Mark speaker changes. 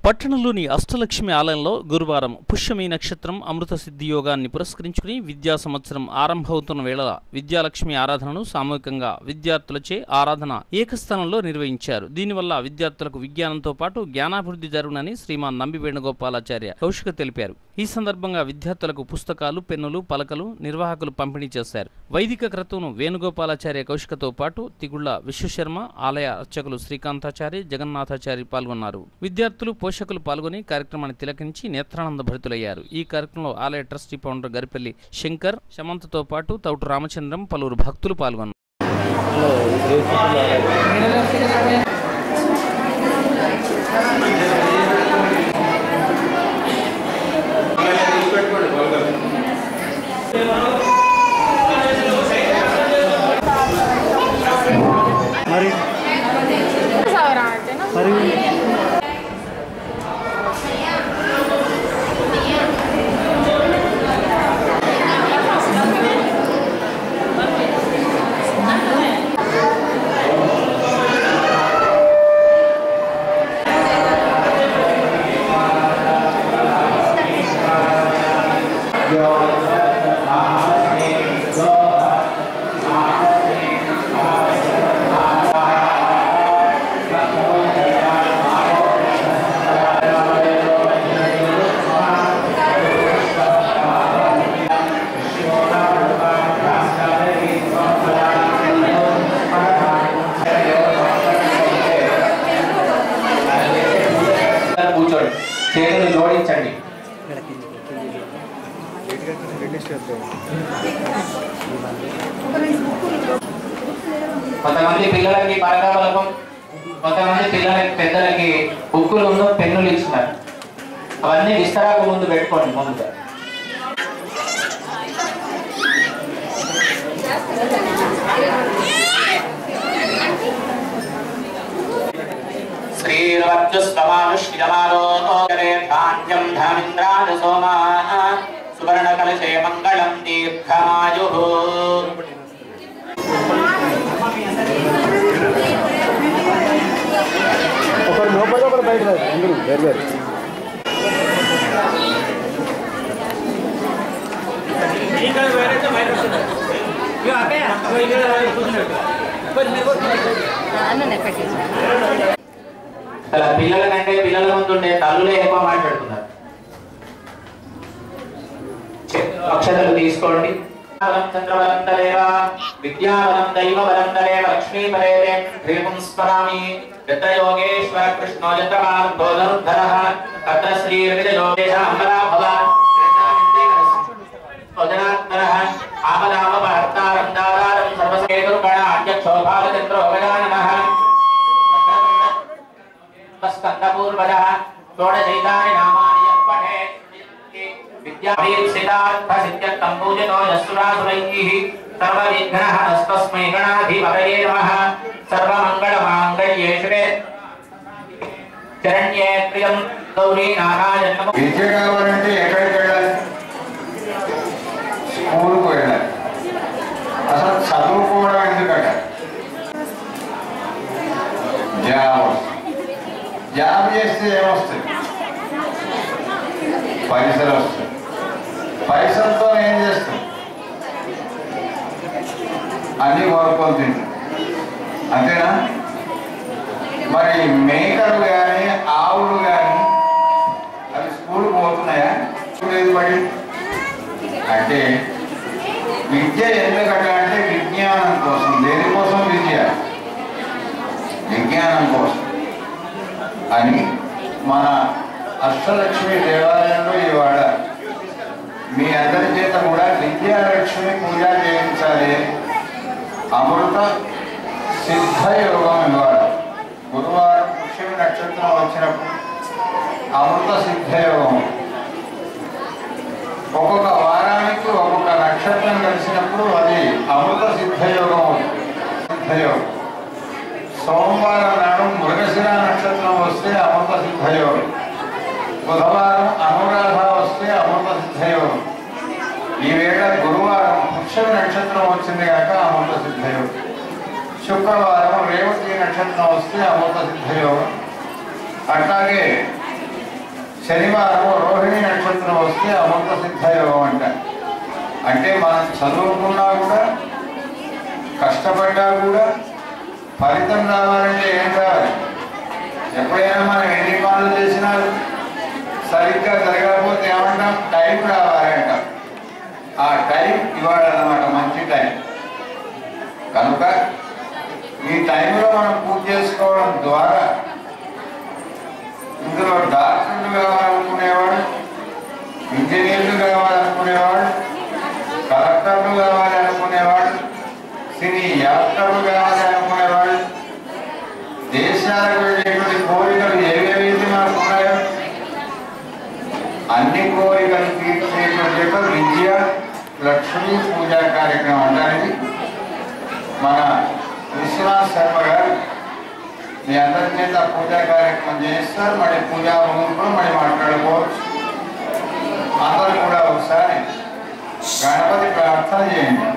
Speaker 1: పట్టణంలోని అష్టలక్ష్మి ఆలయంలో గురువారం పుష్యమి నక్షత్రం అమృత సిద్ధి యోగాన్ని పురస్కరించుకుని విద్యా సంవత్సరం ఆరంభమవుతున్న వేళ విద్యాలక్ష్మి ఆరాధనను సామూహికంగా విద్యార్థులచే ఆరాధన ఏకస్థానంలో నిర్వహించారు దీనివల్ల విద్యార్థులకు విజ్ఞానంతో పాటు జ్ఞానాభివృద్ధి జరుగునని శ్రీమాన్ నంబి వేణుగోపాలాచార్య కౌశిక తెలిపారు ఈ సందర్భంగా విద్యార్థులకు పుస్తకాలు పెన్నులు పలకలు నిర్వాహకులు పంపిణీ చేశారు వైదిక క్రతువును వేణుగోపాలాచార్య కౌశికతో పాటు తిగుళ్ల విశ్వశర్మ ఆలయ అర్చకులు శ్రీకాంతాచారి జగన్నాథాచారి పాల్గొన్నారు విద్యార్థులు పోషకులు పాల్గొని కార్యక్రమాన్ని తిలకించి నేత్రానంద భరితులయ్యారు ఈ కార్యక్రమంలో ఆలయ ట్రస్టీ ఫౌండర్ గరిపల్లి శంకర్ శమంతతో పాటు తౌటు రామచంద్రం పలువురు భక్తులు పాల్గొన్నారు
Speaker 2: మరి
Speaker 3: ಸಾವಿರ ಆಯ್ತೇನೋ
Speaker 2: మరి
Speaker 4: కూర్చోండి చేతులు జోడించండి కొంతమంది పిల్లలకి పరకాబలకం కొంతమంది పిల్లలకి పెద్దలకి బుక్కులు పెన్నులు ఇస్తున్నారు అవన్నీ విస్తరాకు ముందు పెట్టుకోండి ముందుగా శ్రీరవత్యుస్తమానుష్ఠితమానోగరే ధాన్యం ధామింద్రాజ సోమా సువర్ణకలశే మంగళం దీర్ఘమాయు
Speaker 2: ఒకరు లోపల ఒకరు బయట రా. అందరూ వేరు వేరు
Speaker 4: అలా పిల్లల కంటే పిల్లల ముందు ఉండే తల్లులే ఎక్కువ మాట్లాడుతున్నారు చె- అక్షతలు తీసుకోండి బలం చంద్రబలం తదేవ విద్యాబలం దైవబలం తదేవ లక్ష్మీపదేవే శ్రీముం స్మరామి యత్ర యోగేశ్వర కృష్ణో చంద్రమాన్ బోధనుద్ధరః తత్ర శ్రీర్విజయోగేశ అంబరా భవ భోజనాత్మరః ఆపదామపహర్తారం దారారం సర్వసేతుర్గణ అధ్యక్షోభాగచంద్రో గజాననః స్కందపూర్వజः షోడశైతాని నామాని యః పఠేత్ విద్యాభీప్సితార్థ సిద్ధ్యర్థం పూజితో యస్సురాసురైః సర్వవిఘ్నః నస్తస్మై గణాధిపతయే నమః సర్వమంగళమాంగళ్యే శివే శరణ్యే ప్రియం గౌరీ నారాయణ
Speaker 5: విద్య కావాలంటే ఎక్కడికి వెళ్ళాలి స్కూల్కి వెళ్ళాలి అసలు చదువుకోవడం ఎందుకట జాబ్ వస్తుంది. జాబ్ చేస్తే ఏమొస్తుంది పైసలు వస్తాయి పైసలతో ఏం చేస్తాం అన్ని కొనుక్కొని తింటాం అంతేనా మరి మేకలు కానీ ఆవులు కానీ అవి స్కూల్ పోతున్నాయా లేదు మరి అంటే విద్య ఎందుకంటే అంటే విజ్ఞానం కోసం దేనికోసం విద్య విజ్ఞానం కోసం అని మన అష్టలక్ష్మి దేవాలయంలో ఇవాళ మీ అందరి చేత కూడా విద్యాలక్ష్మి పూజ చేయించాలి అమృత సిద్ధ యోగం ఇవాళ గురువారం పుష్యమి నక్షత్రం వచ్చినప్పుడు అమృత సిద్ధ యోగం ఒక్కొక్క వారానికి ఒక్కొక్క నక్షత్రం కలిసినప్పుడు అది అమృత సిద్ధయోగం అవుతుంది. సిద్ధయోగం సోమవారం నాడు మృగశిర నక్షత్రం వస్తే అమృత సిద్ధయోగం బుధవారం అనురాధ వస్తే అమృత సిద్ధయోగం ఈవేళ గురువారం పుష్యమి నక్షత్రం వచ్చింది కాక అమృత సిద్ధయోగం శుక్రవారం రేవతి నక్షత్రం వస్తే అమృత సిద్ధయోగం అట్లాగే శనివారం రోహిణి నక్షత్రం వస్తే అమృత సిద్ధ యోగం అంట అంటే మనం చదువుకున్నా కూడా కష్టపడ్డా కూడా ఫలితం రావాలంటే ఏం రావాలి ఎప్పుడైనా మనం ఎన్ని పనులు చేసినా సరిగ్గా జరగకపోతే ఏమంటాం టైం రావాలంటాం ఆ టైం ఇవాళ అన్నమాట మంచి టైం కనుక ఈ టైంలో మనం పూజ చేసుకోవడం ద్వారా ఇందులో డాక్టర్లు కావాలనుకునేవాడు ఇంజనీర్లు కావాలనుకునేవాడు కలెక్టర్లు కావాలనుకునేవాడు సినీ యాక్టర్లు కావాలనుకునేవాడు దేశాలకు వెళ్ళేటువంటి కోరికలు ఏవేవైతే మనకు ఉన్నాయో అన్ని కోరికలు తీర్చేటువంటి యొక్క విద్య లక్ష్మీ పూజా కార్యక్రమం అంటానికి మన విశ్వనాథ్ శర్మ గారు మీ అందరి చేత పూజా కార్యక్రమం చేస్తారు మళ్ళీ పూజా ముగింపులో మళ్ళీ మాట్లాడుకోవచ్చు అందరూ కూడా ఒకసారి గణపతి ప్రార్థన చేయండి